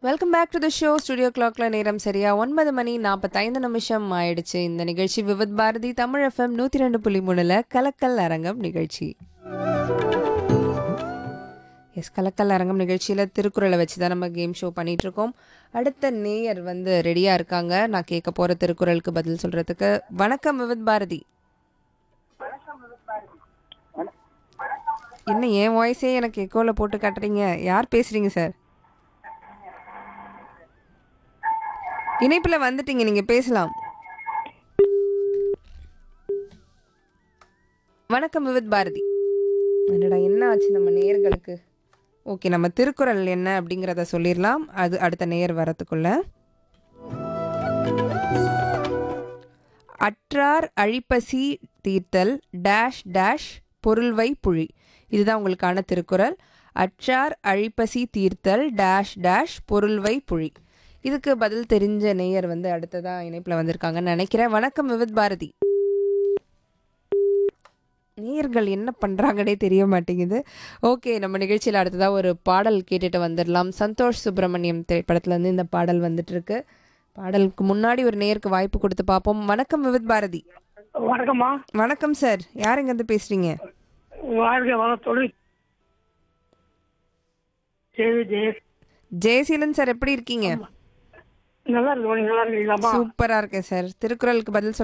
welcome back to the show studio கிளாக்ல நேரம் சரியா ஒன்பது மணி நாற்பத்தைந்து நிமிஷம் ஆயிடுச்சு இந்த நிகழ்ச்சி விவித் பாரதி தமிழ் எஃப்எம் நூற்றி ரெண்டு புள்ளி மூணுல கலக்கல் அரங்கம் நிகழ்ச்சி எஸ் கலக்கல் அரங்கம் நிகழ்ச்சியில் திருக்குறளை வச்சு தான் நம்ம கேம் ஷோ பண்ணிட்டு இருக்கோம் அடுத்த நேயர் வந்து ரெடியாக இருக்காங்க நான் கேட்க போகிற திருக்குறளுக்கு பதில் சொல்கிறதுக்கு வணக்கம் விவித் பாரதி என்ன என் வாய்ஸே எனக்கு எக்கோவில் போட்டு காட்டுறீங்க யார் பேசுகிறீங்க சார் இணைப்பில் வந்துட்டீங்க நீங்கள் பேசலாம் வணக்கம் விவித் பாரதி என்னடா என்ன ஆச்சு நம்ம நேயர்களுக்கு ஓகே நம்ம திருக்குறள் என்ன அப்படிங்கிறத சொல்லிடலாம் அது அடுத்த நேயர் வரத்துக்குள்ள அற்றார் அழிப்பசி தீர்த்தல் டேஷ் டேஷ் பொருள்வை புழி இதுதான் உங்களுக்கான திருக்குறள் அற்றார் அழிப்பசி தீர்த்தல் டேஷ் டேஷ் பொருள்வை புழி இதுக்கு பதில் தெரிஞ்ச நேயர் வந்து அடுத்ததா இணைப்பில் வந்திருக்காங்கன்னு நினைக்கிறேன் வணக்கம் விவித் பாரதி நேயர்கள் என்ன பண்ணுறாங்கன்னே தெரிய மாட்டேங்குது ஓகே நம்ம நிகழ்ச்சியில் அடுத்ததாக ஒரு பாடல் கேட்டுட்டு வந்துடலாம் சந்தோஷ் சுப்பிரமணியம் திரைப்படத்துலேருந்து இந்த பாடல் வந்துட்டு இருக்கு பாடலுக்கு முன்னாடி ஒரு நேருக்கு வாய்ப்பு கொடுத்து பார்ப்போம் வணக்கம் விவித் பாரதி வணக்கம்மா வணக்கம் சார் யார் இங்கேருந்து பேசுகிறீங்க வாழ்க வள தொழில் சரி ஜெய ஜெயசீலன் சார் எப்படி இருக்கீங்க நல்லா இருக்கு நீங்க நல்லா இருக்கீங்களாம்மா சூப்பராக இருக்கேன் சார் திருக்குறளுக்கு பதில்